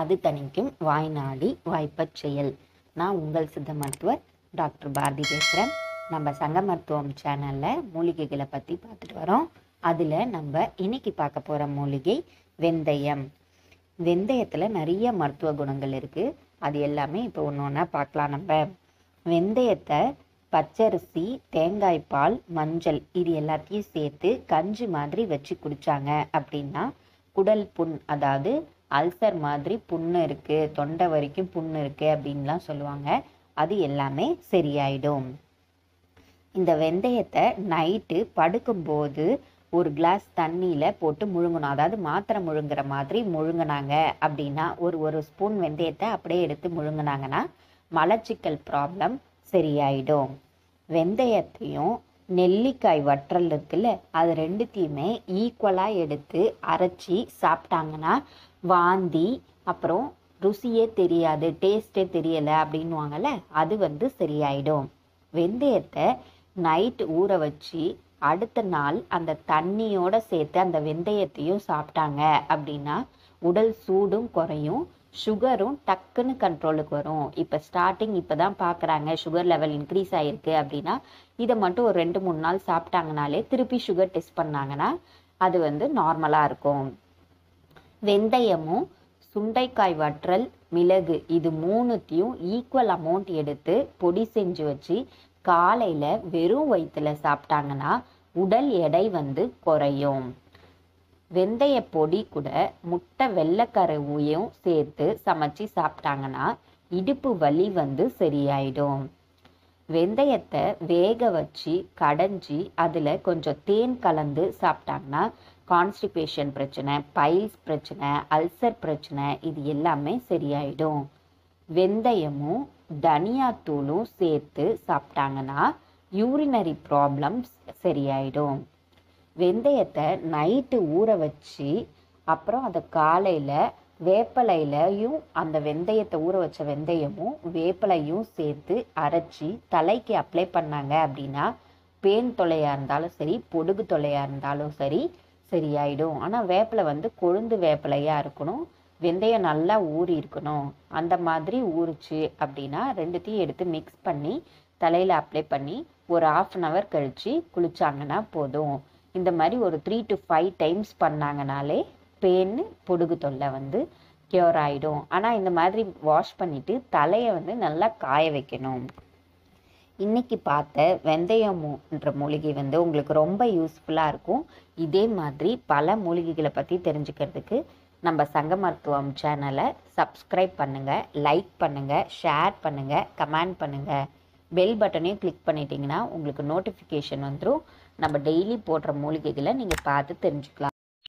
அது தணிக்கும் வாய்நாடி வாய்ப்பச் செயல் நான் உங்கள் சித்த மருத்துவர் டாக்டர் பாரதி பேசுகிறேன் நம்ம சங்க மருத்துவம் சேனலில் மூலிகைகளை பற்றி பார்த்துட்டு வரோம் அதில் நம்ம இன்னைக்கு பார்க்க போகிற மூலிகை வெந்தயம் வெந்தயத்தில் நிறைய மருத்துவ குணங்கள் இருக்குது அது எல்லாமே இப்போ ஒன்று ஒன்றா பார்க்கலாம் நம்ம வெந்தயத்தை பச்சரிசி தேங்காய் பால் மஞ்சள் இது எல்லாத்தையும் சேர்த்து கஞ்சி மாதிரி வச்சு குடித்தாங்க அப்படின்னா குடல் புண் அதாவது அல்சர் மாதிரி புண்ணு இருக்குது தொண்டை வரைக்கும் புண்ணு இருக்குது அப்படின்லாம் சொல்லுவாங்க அது எல்லாமே சரியாயிடும் இந்த வெந்தயத்தை நைட்டு படுக்கும்போது ஒரு கிளாஸ் தண்ணியில் போட்டு முழுங்கணும் அதாவது மாத்திரை முழுங்குற மாதிரி முழுங்கினாங்க அப்படின்னா ஒரு ஒரு ஸ்பூன் வெந்தயத்தை அப்படியே எடுத்து முழுங்கினாங்கன்னா மலச்சிக்கல் ப்ராப்ளம் சரியாயிடும் வெந்தயத்தையும் நெல்லிக்காய் வற்றல் இருக்குல்ல அது ரெண்டுத்தையுமே ஈக்குவலாக எடுத்து அரைச்சி சாப்பிட்டாங்கன்னா வாந்தி அப்புறம் ருசியே தெரியாது டேஸ்ட்டே தெரியலை அப்படின்வாங்கல்ல அது வந்து சரியாயிடும் வெந்தயத்தை நைட் ஊற வச்சு அடுத்த நாள் அந்த தண்ணியோட சேர்த்து அந்த வெந்தயத்தையும் சாப்பிட்டாங்க அப்படின்னா உடல் சூடும் குறையும் சுகரும் டக்குன்னு கண்ட்ரோலுக்கு வரும் இப்போ ஸ்டார்டிங் இப்போ தான் பார்க்குறாங்க சுகர் லெவல் இன்க்ரீஸ் ஆகிருக்கு அப்படின்னா இதை மட்டும் ஒரு ரெண்டு மூணு நாள் சாப்பிட்டாங்கனாலே திருப்பி சுகர் டெஸ்ட் பண்ணாங்கன்னா அது வந்து நார்மலாக இருக்கும் வெந்தயமும் சுண்டைக்காய் வற்றல் மிளகு இது மூணுத்தையும் ஈக்குவல் அமௌண்ட் எடுத்து பொடி செஞ்சு வச்சு காலையில் வெறும் வயிற்றுல சாப்பிட்டாங்கன்னா உடல் எடை வந்து குறையும் வெந்தய பொடி கூட முட்டை வெள்ளைக்கருவையும் சேர்த்து சமைச்சு சாப்பிட்டாங்கன்னா இடுப்பு வலி வந்து சரியாயிடும் வெந்தயத்தை வேக வச்சு கடைஞ்சி அதில் கொஞ்சம் தேன் கலந்து சாப்பிட்டாங்கன்னா கான்ஸ்டிபேஷன் பிரச்சனை பைல்ஸ் பிரச்சனை அல்சர் பிரச்சனை இது எல்லாமே சரியாயிடும் வெந்தயமும் தனியாத்தூளும் சேர்த்து சாப்பிட்டாங்கன்னா யூரினரி ப்ராப்ளம்ஸ் சரியாயிடும் வெந்தயத்தை நைட்டு ஊற வச்சு அப்புறம் அதை காலையில் வேப்பலையிலையும் அந்த வெந்தயத்தை ஊற வச்ச வெந்தயமும் வேப்பலையும் சேர்த்து அரைச்சி தலைக்கு அப்ளை பண்ணாங்க அப்படின்னா பேன் தொல்லையாக இருந்தாலும் சரி பொடுகு தொல்லையாக இருந்தாலும் சரி சரியாயிடும் ஆனால் வேப்பிலை வந்து கொழுந்து வேப்பிலையாக இருக்கணும் வெந்தயம் நல்லா ஊறி இருக்கணும் அந்த மாதிரி ஊறிச்சு அப்படின்னா ரெண்டுத்தையும் எடுத்து மிக்ஸ் பண்ணி தலையில் அப்ளை பண்ணி ஒரு ஆஃப் அன் ஹவர் கழித்து குளிச்சாங்கன்னா போதும் இந்த மாதிரி ஒரு த்ரீ டு ஃபைவ் டைம்ஸ் பண்ணாங்கனாலே பேன் பொடுகு தொல்லை வந்து க்யூர் ஆகிடும் ஆனால் இந்த மாதிரி வாஷ் பண்ணிவிட்டு தலையை வந்து நல்லா காய வைக்கணும் இன்னைக்கு பார்த்த வெந்தயம்ன்ற மூலிகை வந்து உங்களுக்கு ரொம்ப யூஸ்ஃபுல்லாக இருக்கும் இதே மாதிரி பல மூலிகைகளை பற்றி தெரிஞ்சுக்கிறதுக்கு நம்ம சங்க மருத்துவம் சேனலை சப்ஸ்கிரைப் பண்ணுங்கள் லைக் பண்ணுங்கள் ஷேர் பண்ணுங்கள் கமெண்ட் பண்ணுங்கள் பெல் பட்டனையும் கிளிக் பண்ணிட்டீங்கன்னா உங்களுக்கு நோட்டிஃபிகேஷன் வந்துடும் நம்ம டெய்லி போடுற மூலிகைகளை நீங்கள் பார்த்து தெரிஞ்சுக்கலாம்